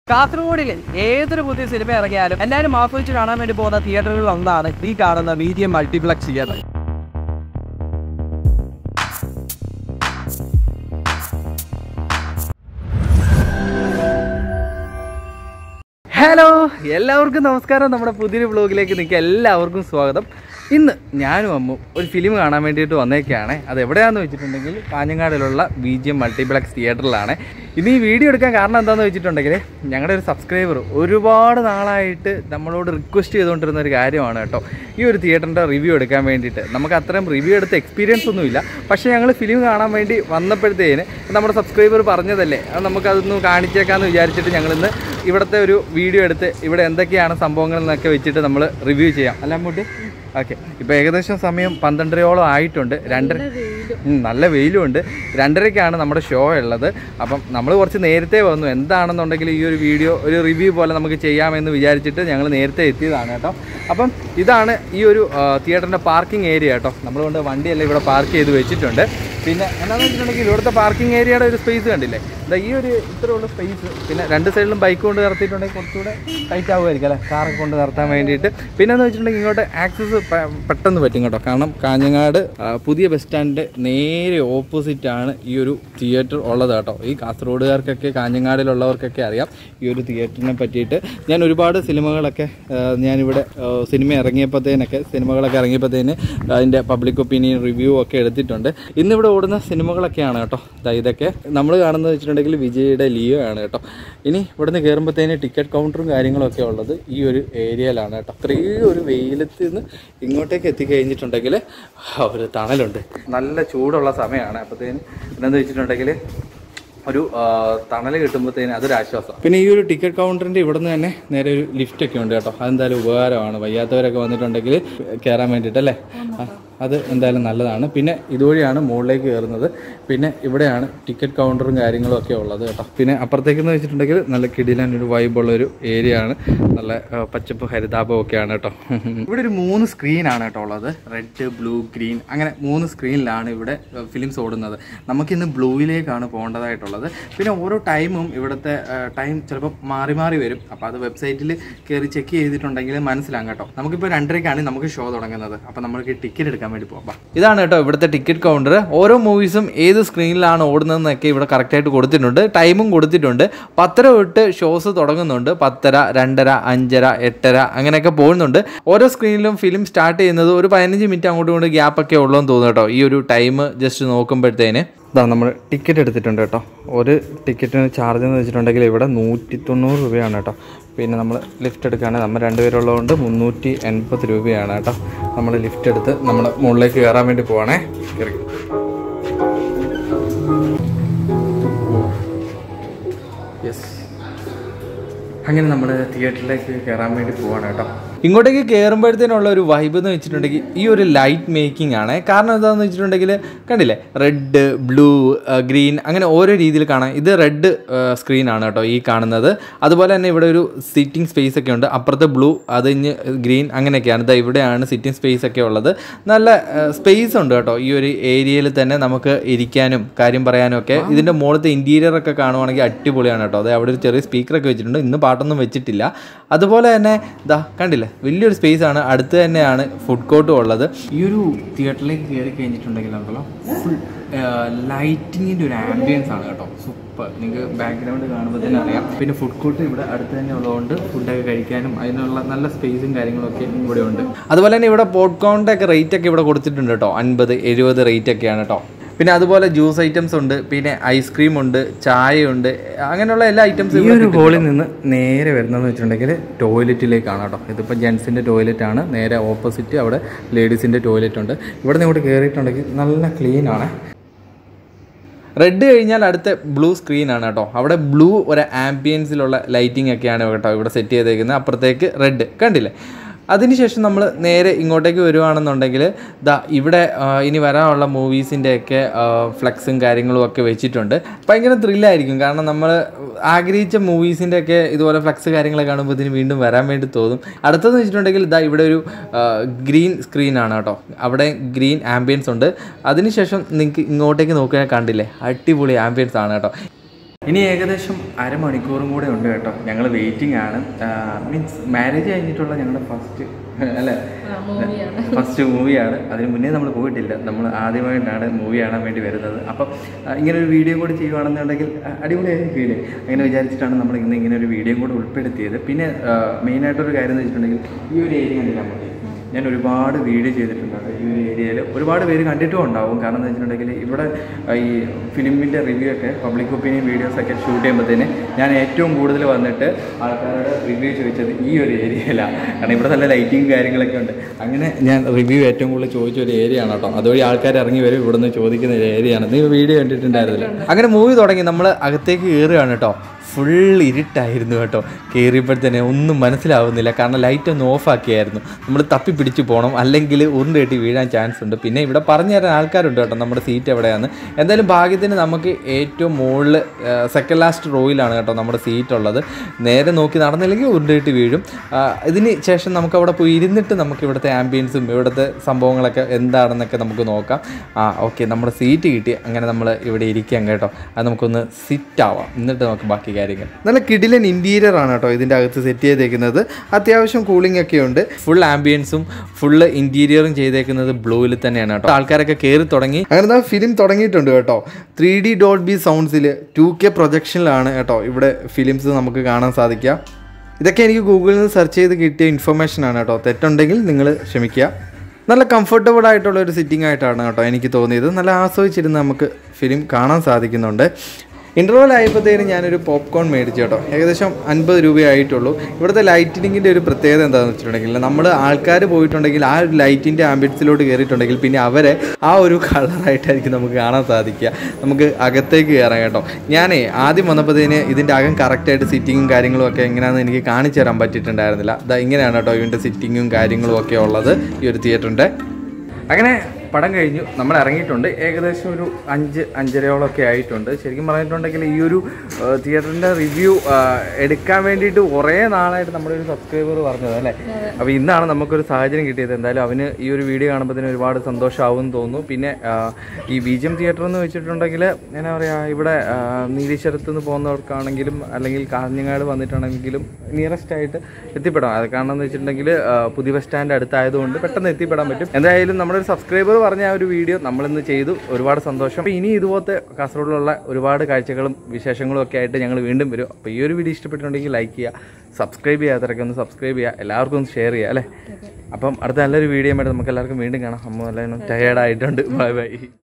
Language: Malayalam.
കാസർഗോഡിൽ ഏതൊരു പുതിയ സിനിമ ഇറങ്ങിയാലും എല്ലാവരും ആസ്വദിച്ച് കാണാൻ വേണ്ടി പോകുന്ന തിയേറ്ററുകളിൽ ഒന്നാണ് ഈ കാണുന്ന മീഡിയം മൾട്ടിപ്ലക്സ് തിയേറ്റർ ഹലോ എല്ലാവർക്കും നമസ്കാരം നമ്മുടെ പുതിയൊരു വ്ളോഗിലേക്ക് നിങ്ങൾക്ക് എല്ലാവർക്കും സ്വാഗതം ഇന്ന് ഞാനും അമ്മും ഒരു ഫിലിം കാണാൻ വേണ്ടിയിട്ട് വന്നേക്കാണ് അത് എവിടെയാണെന്ന് വെച്ചിട്ടുണ്ടെങ്കിൽ കാഞ്ഞങ്ങാടിലുള്ള ബി ജി എം മൾട്ടിപ്ലക്സ് തിയേറ്ററിലാണ് ഇന്ന് ഈ വീഡിയോ എടുക്കാൻ കാരണം എന്താണെന്ന് വെച്ചിട്ടുണ്ടെങ്കിൽ ഞങ്ങളുടെ ഒരു സബ്സ്ക്രൈബർ ഒരുപാട് നാളായിട്ട് നമ്മളോട് റിക്വസ്റ്റ് ചെയ്തുകൊണ്ടിരുന്ന ഒരു കാര്യമാണ് കേട്ടോ ഈ ഒരു തിയേറ്ററിൻ്റെ റിവ്യൂ എടുക്കാൻ വേണ്ടിയിട്ട് നമുക്ക് അത്രയും റിവ്യൂ എടുത്ത എക്സ്പീരിയൻസ് ഒന്നുമില്ല പക്ഷേ ഞങ്ങൾ ഫിലിം കാണാൻ വേണ്ടി വന്നപ്പോഴത്തേന് നമ്മുടെ സബ്സ്ക്രൈബർ പറഞ്ഞതല്ലേ അത് നമുക്കതൊന്ന് കാണിച്ചേക്കാമെന്ന് വിചാരിച്ചിട്ട് ഞങ്ങളിന്ന് ഇവിടുത്തെ ഒരു വീഡിയോ എടുത്ത് ഇവിടെ എന്തൊക്കെയാണ് സംഭവങ്ങൾ എന്നൊക്കെ വെച്ചിട്ട് നമ്മൾ റിവ്യൂ ചെയ്യാം അല്ല അമ്മൂട്ടി ഓക്കെ ഇപ്പോൾ ഏകദേശം സമയം പന്ത്രണ്ടരയോളം ആയിട്ടുണ്ട് രണ്ടര ഉം, നല്ല വെയിലും ഉണ്ട് രണ്ടരയ്ക്കാണ് നമ്മുടെ ഷോ ഉള്ളത് അപ്പം നമ്മൾ കുറച്ച് നേരത്തെ വന്നു എന്താണെന്നുണ്ടെങ്കിൽ ഈ ഒരു വീഡിയോ ഒരു റിവ്യൂ പോലെ നമുക്ക് ചെയ്യാമെന്ന് വിചാരിച്ചിട്ട് ഞങ്ങൾ നേരത്തെ എത്തിയതാണ് കേട്ടോ അപ്പം ഇതാണ് ഈ ഒരു തിയേറ്ററിൻ്റെ പാർക്കിംഗ് ഏരിയ കേട്ടോ നമ്മൾ കൊണ്ട് വണ്ടിയെല്ലാം ഇവിടെ പാർക്ക് ചെയ്ത് വെച്ചിട്ടുണ്ട് പിന്നെ എന്താണെന്ന് വെച്ചിട്ടുണ്ടെങ്കിൽ ഇവിടുത്തെ പാർക്കിംഗ് ഏരിയയുടെ ഒരു സ്പേസ് കണ്ടില്ലേ എന്താ ഈ ഒരു ഇത്രയുള്ള സ്പേസ് പിന്നെ രണ്ട് സൈഡിലും ബൈക്ക് കൊണ്ട് നിർത്തിയിട്ടുണ്ടെങ്കിൽ കുറച്ചുകൂടെ ടൈറ്റ് ആവുമായിരിക്കും അല്ലേ കാറൊക്കെ കൊണ്ട് നിർത്താൻ വേണ്ടിയിട്ട് പിന്നെ എന്ന് വെച്ചിട്ടുണ്ടെങ്കിൽ ഇങ്ങോട്ട് ആക്സസ് പെട്ടെന്ന് പറ്റും കേട്ടോ കാരണം കാഞ്ഞങ്ങാട് ആ, പുതിയ ബസ് സ്റ്റാൻഡിൻ്റെ നേരെ ഓപ്പോസിറ്റ് ആണ് ഈ ഒരു തിയേറ്റർ ഉള്ളത് കേട്ടോ ഈ കാസർഗോഡുകാർക്കൊക്കെ കാഞ്ഞങ്ങാടിലുള്ളവർക്കൊക്കെ അറിയാം ഈ ഒരു തിയേറ്ററിനെ പറ്റിയിട്ട് ഞാൻ ഒരുപാട് സിനിമകളൊക്കെ ആ, ഞാനിവിടെ ആ, സിനിമ ഇറങ്ങിയപ്പോഴത്തേനൊക്കെ സിനിമകളൊക്കെ ഇറങ്ങിയപ്പോഴത്തേന് അതിൻ്റെ പബ്ലിക് ഒപ്പീനിയൻ റിവ്യൂ ഒക്കെ എടുത്തിട്ടുണ്ട് ഇന്നിവിടെ ഓടുന്ന സിനിമകളൊക്കെയാണ് കേട്ടോ ദാ ഇതൊക്കെ നമ്മൾ കാണുന്നത് വെച്ചിട്ടുണ്ടെങ്കിൽ വിജയുടെ ലിയോ ആണ് കേട്ടോ ഇനി ഇവിടുന്ന് കയറുമ്പോഴത്തേന് ടിക്കറ്റ് കൗണ്ടറും കാര്യങ്ങളൊക്കെ ഉള്ളത് ഈ ഒരു ഏരിയയിലാണ് കേട്ടോ അത്രയും ഒരു വെയിലത്ത് നിന്ന് ഇങ്ങോട്ടേക്ക് എത്തിക്കഴിഞ്ഞിട്ടുണ്ടെങ്കിൽ ഒരു തണലുണ്ട് നല്ല ചൂടുള്ള സമയമാണ് അപ്പോഴത്തേന് എന്താണെന്ന് വെച്ചിട്ടുണ്ടെങ്കിൽ ഒരു തണൽ കിട്ടുമ്പോഴത്തേന് അതൊരു ആശ്വാസം പിന്നെ ഈ ഒരു ടിക്കറ്റ് കൗണ്ടറിൻ്റെ ഇവിടെ നിന്ന് തന്നെ നേരെ ഒരു ലിഫ്റ്റ് ഒക്കെ ഉണ്ട് കേട്ടോ അതെന്തായാലും ഉപകാരമാണ് വയ്യാത്തവരൊക്കെ വന്നിട്ടുണ്ടെങ്കിൽ കയറാൻ വേണ്ടിയിട്ട് അല്ലേ ആ, അത് എന്തായാലും നല്ലതാണ് പിന്നെ ഇതുവഴിയാണ് മുകളിലേക്ക് കയറുന്നത് പിന്നെ ഇവിടെയാണ് ടിക്കറ്റ് കൗണ്ടറും കാര്യങ്ങളും ഒക്കെ ഉള്ളത് കേട്ടോ പിന്നെ അപ്പുറത്തേക്കെന്ന് വെച്ചിട്ടുണ്ടെങ്കിൽ നല്ല കിടിലൻ ഒരു വൈബുള്ള ഒരു ഏരിയ ആണ് നല്ല ആ, പച്ചപ്പ് ഹരിതാപം ഒക്കെയാണ് കേട്ടോ ഇവിടെ ഒരു മൂന്ന് സ്ക്രീനാണ് കേട്ടോ ഉള്ളത് റെഡ് ബ്ലൂ ഗ്രീൻ അങ്ങനെ മൂന്ന് സ്ക്രീനിലാണ് ഇവിടെ ഫിലിംസ് ഓടുന്നത് നമുക്കിന്ന് ബ്ലൂവിലേക്കാണ് പോകേണ്ടതായിട്ടുള്ളത് പിന്നെ ഓരോ ടൈമും ഇവിടുത്തെ ടൈം ചിലപ്പോൾ മാറി മാറി വരും അപ്പോൾ അത് വെബ്സൈറ്റിൽ കയറി ചെക്ക് ചെയ്തിട്ടുണ്ടെങ്കിൽ മനസ്സിലാകും കേട്ടോ നമുക്കിപ്പോൾ രണ്ടരയ്ക്കാണ് നമുക്ക് ഷോ തുടങ്ങുന്നത് അപ്പോൾ നമ്മൾക്ക് ടിക്കറ്റ് എടുക്കാൻ വേണ്ടി പോകാം ഇതാണ് കേട്ടോ ഇവിടുത്തെ ടിക്കറ്റ് കൗണ്ടർ ഓരോ മൂവീസും ഏത് സ്ക്രീനിലാണ് ഓടുന്നതെന്നൊക്കെ ഇവിടെ കറക്റ്റായിട്ട് കൊടുത്തിട്ടുണ്ട് ടൈമും കൊടുത്തിട്ടുണ്ട് പത്തര തൊട്ട് ഷോസ് തുടങ്ങുന്നുണ്ട് പത്തര രണ്ടര അഞ്ചര എട്ടര അങ്ങനെയൊക്കെ പോകുന്നുണ്ട് ഓരോ സ്ക്രീനിലും ഫിലിം സ്റ്റാർട്ട് ചെയ്യുന്നത് ഒരു പതിനഞ്ച് മിനിറ്റ് അങ്ങോട്ടും ഇങ്ങോട്ടും ഗ്യാപ്പൊക്കെ ഉള്ളതെന്ന് തോന്നുന്നു കേട്ടോ ഈ ഒരു ടൈം ജസ്റ്റ് നോക്കുമ്പോഴത്തേന് ഇതാ നമ്മൾ ടിക്കറ്റ് എടുത്തിട്ടുണ്ട് കേട്ടോ ഒരു ടിക്കറ്റിന് ചാർജ് എന്ന് വെച്ചിട്ടുണ്ടെങ്കിൽ ഇവിടെ നൂറ്റി തൊണ്ണൂറ് രൂപയാണ് കേട്ടോ പിന്നെ നമ്മൾ ലിഫ്റ്റ് എടുക്കുകയാണെങ്കിൽ നമ്മൾ രണ്ടുപേരുള്ളതുകൊണ്ട് മുന്നൂറ്റി എൺപത് രൂപയാണ് കേട്ടോ നമ്മൾ ലിഫ്റ്റ് എടുത്ത് നമ്മൾ മുകളിലേക്ക് കയറാൻ വേണ്ടി പോവാണേ കയറി യെസ് അങ്ങനെ നമ്മൾ തിയേറ്ററിലേക്ക് കയറാൻ വേണ്ടി പോവാണ് കേട്ടോ ഇങ്ങോട്ടേക്ക് കയറുമ്പോഴത്തേനുള്ള ഒരു വൈബ് എന്ന് വെച്ചിട്ടുണ്ടെങ്കിൽ ഈ ഒരു ലൈറ്റ് മേക്കിംഗ് ആണ് കാരണം എന്താണെന്ന് വെച്ചിട്ടുണ്ടെങ്കിൽ കണ്ടില്ലേ റെഡ് ബ്ലൂ ഗ്രീൻ അങ്ങനെ ഓരോ രീതിയിൽ കാണാം ഇത് റെഡ് സ്ക്രീനാണ് കേട്ടോ ഈ കാണുന്നത് അതുപോലെ തന്നെ ഇവിടെ ഒരു സിറ്റിംഗ് സ്പേസ് ഒക്കെ ഉണ്ട് അപ്പുറത്ത് ബ്ലൂ അത് ഇഞ്ഞ് ഗ്രീൻ അങ്ങനെയൊക്കെയാണ് ഇതാ ഇവിടെയാണ് സിറ്റിംഗ് സ്പേസ് ഒക്കെ ഉള്ളത് നല്ല സ്പേസ് ഉണ്ട് കേട്ടോ ഈ ഒരു ഏരിയയിൽ തന്നെ നമുക്ക് ഇരിക്കാനും കാര്യം പറയാനും ഒക്കെ ഇതിൻ്റെ മുകളിലത്തെ ഇൻറ്റീരിയർ ഒക്കെ കാണുവാണെങ്കിൽ അടിപൊളിയാണ് കേട്ടോ അതായത് അവിടെ ഒരു ചെറിയ സ്പീക്കറൊക്കെ വെച്ചിട്ടുണ്ട് ഇന്ന് പാട്ടൊന്നും വെച്ചിട്ടില്ല അതുപോലെ തന്നെ ഇതാ കണ്ടില്ലേ വലിയൊരു സ്പേസ് ആണ് അടുത്ത് തന്നെയാണ് ഫുഡ് കോർട്ടും ഉള്ളത് ഈ ഒരു തിയേറ്ററിലേക്ക് കയറി കഴിഞ്ഞിട്ടുണ്ടെങ്കിൽ ഉണ്ടല്ലോ ഫുൾ ലൈറ്റിങ്ങിൻ്റെ ഒരു ആംബിയൻസ് ആണ് കേട്ടോ സൂപ്പർ നിങ്ങൾക്ക് ബാക്ക്ഗ്രൗണ്ട് കാണുമ്പോൾ തന്നെ അറിയാം പിന്നെ ഫുഡ് കോർട്ട് ഇവിടെ അടുത്ത് തന്നെ ഉള്ളതുകൊണ്ട് ഫുഡൊക്കെ കഴിക്കാനും അതിനുള്ള നല്ല സ്പേസും കാര്യങ്ങളൊക്കെ ഇവിടെ ഉണ്ട് അതുപോലെ തന്നെ ഇവിടെ പോപ്കോണിൻ്റെ ഒക്കെ റേറ്റ് ഒക്കെ ഇവിടെ കൊടുത്തിട്ടുണ്ട് കേട്ടോ അൻപത് എഴുപത് റേറ്റ് ഒക്കെയാണ് കേട്ടോ പിന്നെ അതുപോലെ ജ്യൂസ് ഐറ്റംസ് ഉണ്ട് പിന്നെ ഐസ്ക്രീം ഉണ്ട് ചായയുണ്ട് അങ്ങനെയുള്ള എല്ലാ ഐറ്റംസും ഈ ഒരു ഹോളിൽ നിന്ന് നേരെ വരുന്നതെന്ന് വെച്ചിട്ടുണ്ടെങ്കിൽ ടോയ്ലറ്റിലേക്കാണ് കേട്ടോ ഇതിപ്പോൾ ജെൻസിൻ്റെ ടോയ്ലറ്റ് ആണ് നേരെ ഓപ്പോസിറ്റ് അവിടെ ലേഡീസിൻ്റെ ടോയ്ലറ്റ് ഉണ്ട് ഇവിടെ നിന്ന് ഇങ്ങോട്ട് കയറിയിട്ടുണ്ടെങ്കിൽ നല്ല ക്ലീൻ ആണ് റെഡ് കഴിഞ്ഞാൽ അടുത്ത ബ്ലൂ സ്ക്രീൻ ആണ് കേട്ടോ അവിടെ ബ്ലൂ ഒരു ആംബിയൻസിലുള്ള ലൈറ്റിംഗ് ഒക്കെയാണ് കേട്ടോ ഇവിടെ സെറ്റ് ചെയ്തേക്കുന്നത് അപ്പുറത്തേക്ക് റെഡ് കണ്ടില്ലേ അതിനുശേഷം നമ്മൾ നേരെ ഇങ്ങോട്ടേക്ക് വരുവാണെന്നുണ്ടെങ്കിൽ ദാ ഇവിടെ ആ, ഇനി വരാനുള്ള മൂവീസിൻ്റെയൊക്കെ ഫ്ലെക്സും കാര്യങ്ങളും ഒക്കെ വെച്ചിട്ടുണ്ട് ഭയങ്കര ത്രില്ലായിരിക്കും കാരണം നമ്മൾ ആഗ്രഹിച്ച മൂവീസിൻ്റെ ഒക്കെ ഇതുപോലെ ഫ്ലെക്സ് കാര്യങ്ങളൊക്കെ കാണുമ്പോൾ ഇതിന് വീണ്ടും വരാൻ വേണ്ടി തോന്നും അടുത്തതെന്ന് വെച്ചിട്ടുണ്ടെങ്കിൽ ഇതാ ഇവിടെ ഒരു ഗ്രീൻ സ്ക്രീനാണ് കേട്ടോ അവിടെ ഗ്രീൻ ആംബിയൻസ് ഉണ്ട് അതിനുശേഷം നിങ്ങൾക്ക് ഇങ്ങോട്ടേക്ക് നോക്കിയാൽ കണ്ടില്ലേ അടിപൊളി ആംബിയൻസ് ആണ് കേട്ടോ ഇനി ഏകദേശം അരമണിക്കൂറും കൂടെ ഉണ്ട് കേട്ടോ ഞങ്ങൾ വെയിറ്റിംഗ് ആണ് മീൻസ് മാരേജ് കഴിഞ്ഞിട്ടുള്ള ഞങ്ങളുടെ ഫസ്റ്റ് അല്ലേ ഫസ്റ്റ് മൂവിയാണ് അതിന് മുന്നേ നമ്മൾ പോയിട്ടില്ല നമ്മൾ ആദ്യമായിട്ടാണ് മൂവി കാണാൻ വേണ്ടി വരുന്നത് അപ്പം ആ, ഇങ്ങനെ ഒരു വീഡിയോ കൂടി ചെയ്യുകയാണെന്നുണ്ടെങ്കിൽ ആ, അടിപൊളിയായിരിക്കും ഫീല് അങ്ങനെ വിചാരിച്ചിട്ടാണ് നമ്മൾ ഇന്ന് ഇങ്ങനെ ഒരു വീഡിയോ കൂടി ഉൾപ്പെടുത്തിയത് പിന്നെ മെയിനായിട്ടൊരു കാര്യം എന്ന് വെച്ചിട്ടുണ്ടെങ്കിൽ ഈ ഒരു ഏരിയ കണ്ടില്ല നമ്മൾ ഞാൻ ഒരുപാട് വീഡിയോ ചെയ്തിട്ടുണ്ട് കേട്ടോ ഈ ഒരു ഏരിയയിൽ ഒരുപാട് പേര് കണ്ടിട്ടും ഉണ്ടാവും കാരണം എന്ന് വെച്ചിട്ടുണ്ടെങ്കിൽ ഇവിടെ ആ, ഈ ഫിലിമിൻ്റെ റിവ്യൂ ഒക്കെ പബ്ലിക് ഒപ്പീനിയൻ വീഡിയോസൊക്കെ ഷൂട്ട് ചെയ്യുമ്പോഴത്തേന് ഞാൻ ഏറ്റവും കൂടുതൽ വന്നിട്ട് ആൾക്കാരുടെ റിവ്യൂ ചോദിച്ചത് ഈ ഒരു ഏരിയയിലാണ് കാരണം ഇവിടെ നല്ല ലൈറ്റിങ് കാര്യങ്ങളൊക്കെ ഉണ്ട് അങ്ങനെ ഞാൻ റിവ്യൂ ഏറ്റവും കൂടുതൽ ചോദിച്ച ഒരു ഏരിയ ആണ് കേട്ടോ അതുവഴി ആൾക്കാർ ഇറങ്ങി വരും ഇവിടുന്ന് ചോദിക്കുന്ന ഒരു ഏരിയ ആണ് നീ വീഡിയോ കണ്ടിട്ടുണ്ടായിരുന്നില്ല അങ്ങനെ മൂവി തുടങ്ങി നമ്മൾ അകത്തേക്ക് കയറുകയാണ് കേട്ടോ ഫുൾ ഇരുട്ടായിരുന്നു കേട്ടോ കയറിയപ്പോഴത്തേനെ ഒന്നും മനസ്സിലാവുന്നില്ല കാരണം ലൈറ്റ് ഒന്ന് ഓഫാക്കിയായിരുന്നു നമ്മൾ തപ്പി പിടിച്ച് പോകണം അല്ലെങ്കിൽ ഉരുണ്ട് കെട്ടി വീഴാൻ ചാൻസ് ഉണ്ട് പിന്നെ ഇവിടെ പറഞ്ഞു തരാൻ ആൾക്കാരുണ്ട് കേട്ടോ നമ്മുടെ സീറ്റ് എവിടെയാണ് എന്തായാലും ഭാഗ്യത്തിന് നമുക്ക് ഏറ്റവും മുകളിൽ സെക്കൻഡ് ലാസ്റ്റ് റോയിലാണ് കേട്ടോ നമ്മുടെ സീറ്റ് ഉള്ളത് നേരെ നോക്കി നടന്നില്ലെങ്കിൽ ഉരുണ്ട് കെട്ടി വീഴും ആ, ഇതിന് ശേഷം നമുക്ക് അവിടെ പോയി ഇരുന്നിട്ട് നമുക്ക് ഇവിടുത്തെ ആംബിയൻസും ഇവിടുത്തെ സംഭവങ്ങളൊക്കെ എന്താണെന്നൊക്കെ നമുക്ക് നോക്കാം ആ ഓക്കെ നമ്മുടെ സീറ്റ് കിട്ടി അങ്ങനെ നമ്മൾ ഇവിടെ ഇരിക്കാം കേട്ടോ അത് നമുക്കൊന്ന് സിറ്റ് ആവാം എന്നിട്ട് നമുക്ക് ബാക്കി കാര്യങ്ങൾ നല്ല കിടിലൻ ഇൻറ്റീരിയർ ആണ് കേട്ടോ ഇതിൻ്റെ അകത്ത് സെറ്റ് ചെയ്തേക്കുന്നത് അത്യാവശ്യം കൂളിംഗ് ഒക്കെ ഉണ്ട് ഫുൾ ആംബിയൻസും ഫുള്ള് ഇൻറ്റീരിയറും ചെയ്തേക്കുന്നത് ബ്ലൂവിൽ തന്നെയാണ് കേട്ടോ ആൾക്കാരൊക്കെ കയറി തുടങ്ങി അങ്ങനെ ഫിലിം തുടങ്ങിയിട്ടുണ്ട് കേട്ടോ ത്രീ ഡി ഡോട്ട് ബി സൗണ്ട്സിൽ ടു കെ പ്രൊജക്ഷനിലാണ് കേട്ടോ ഇവിടെ ഫിലിംസ് നമുക്ക് കാണാൻ സാധിക്കുക ഇതൊക്കെ എനിക്ക് ഗൂഗിളിൽ നിന്ന് സെർച്ച് ചെയ്ത് കിട്ടിയ ഇൻഫർമേഷൻ ആണ് കേട്ടോ തെറ്റുണ്ടെങ്കിൽ നിങ്ങൾ ക്ഷമിക്കുക നല്ല കംഫർട്ടബിൾ ആയിട്ടുള്ള ഒരു സിറ്റിംഗ് ആയിട്ടാണ് കേട്ടോ എനിക്ക് തോന്നിയത് നല്ല ആസ്വദിച്ചിരുന്ന് നമുക്ക് ഫിലിം കാണാൻ സാധിക്കുന്നുണ്ട് ഇൻ്റർവൽ ആയപ്പോഴത്തേനും ഞാനൊരു പോപ്കോൺ മേടിച്ചു കേട്ടോ ഏകദേശം അൻപത് രൂപയായിട്ടുള്ളൂ ഇവിടുത്തെ ലൈറ്റിനിങ്ങിൻ്റെ ഒരു പ്രത്യേകത എന്താണെന്ന് വെച്ചിട്ടുണ്ടെങ്കിൽ നമ്മൾ ആൾക്കാർ പോയിട്ടുണ്ടെങ്കിൽ ആ ഒരു ലൈറ്റിൻ്റെ ആംബിയൻസിലോട്ട് കയറിയിട്ടുണ്ടെങ്കിൽ പിന്നെ അവരെ ആ ഒരു കളറായിട്ടായിരിക്കും നമുക്ക് കാണാൻ സാധിക്കുക നമുക്ക് അകത്തേക്ക് കയറാം കേട്ടോ ഞാനേ ആദ്യം വന്നപ്പോഴത്തേന് ഇതിൻ്റെ അകം കറക്റ്റായിട്ട് സിറ്റിങ്ങും കാര്യങ്ങളും ഒക്കെ എങ്ങനെയാണെന്ന് എനിക്ക് കാണിച്ചു തരാൻ പറ്റിയിട്ടുണ്ടായിരുന്നില്ല ഇതാ ഇങ്ങനെയാണ് കേട്ടോ ഇതിൻ്റെ സിറ്റിങ്ങും കാര്യങ്ങളും ഒക്കെ ഉള്ളത് ഈ ഒരു തിയേറ്ററിൻ്റെ അങ്ങനെ പടം കഴിഞ്ഞു നമ്മൾ ഇറങ്ങിയിട്ടുണ്ട് ഏകദേശം ഒരു അഞ്ച് അഞ്ചരയോളമൊക്കെ ആയിട്ടുണ്ട് ശരിക്കും പറഞ്ഞിട്ടുണ്ടെങ്കിൽ ഈ ഒരു തിയേറ്ററിൻ്റെ റിവ്യൂ എടുക്കാൻ വേണ്ടിയിട്ട് കുറേ നാളായിട്ട് നമ്മുടെ ഒരു സബ്സ്ക്രൈബർ പറഞ്ഞത് അല്ലേ അപ്പോൾ ഇന്നാണ് നമുക്കൊരു സാഹചര്യം കിട്ടിയത് എന്തായാലും അവന് ഈ ഒരു വീഡിയോ കാണുമ്പോൾ ഒരുപാട് സന്തോഷമാവും എന്ന് തോന്നുന്നു പിന്നെ ആ, ഈ ബി ജി എം തിയേറ്റർ എന്ന് വെച്ചിട്ടുണ്ടെങ്കിൽ എന്നാ പറയുക ഇവിടെ ആ, നീലീശ്വരത്ത് നിന്ന് പോകുന്നവർക്കാണെങ്കിലും അല്ലെങ്കിൽ കാഞ്ഞങ്ങാട് വന്നിട്ടാണെങ്കിലും നിയറസ്റ്റ് ആയിട്ട് എത്തിപ്പെടാം അത് കാരണം എന്ന് വെച്ചിട്ടുണ്ടെങ്കിൽ ആ, പുതിയ ബസ് സ്റ്റാൻഡ് അടുത്തായതുകൊണ്ട് പെട്ടെന്ന് എത്തിപ്പെടാൻ പറ്റും എന്തായാലും നമ്മുടെ ഒരു സബ്സ്ക്രൈബർ പറഞ്ഞ ആ ഒരു വീഡിയോ നമ്മളിന്ന് ചെയ്തു ഒരുപാട് സന്തോഷം അപ്പോൾ ഇനി ഇതുപോലത്തെ കാസർഗോഡിലുള്ള ഒരുപാട് കാഴ്ചകളും വിശേഷങ്ങളും ഒക്കെ ആയിട്ട് ഞങ്ങൾ വീണ്ടും വരും അപ്പോൾ ഈ ഒരു വീഡിയോ ഇഷ്ടപ്പെട്ടിട്ടുണ്ടെങ്കിൽ ലൈക്ക് ചെയ്യുക സബ്സ്ക്രൈബ് ചെയ്യാത്തവരൊക്കെ ഒന്ന് സബ്സ്ക്രൈബ് ചെയ്യുക എല്ലാവർക്കും ഒന്ന് ഷെയർ ചെയ്യുക അല്ലേ അപ്പം അടുത്ത നല്ലൊരു വീഡിയോ ആയിട്ട് നമുക്ക് എല്ലാവർക്കും വീണ്ടും കാണാം അമ്മ എല്ലാം ടയേർഡ് ആയിട്ടുണ്ട് ബൈ ബൈ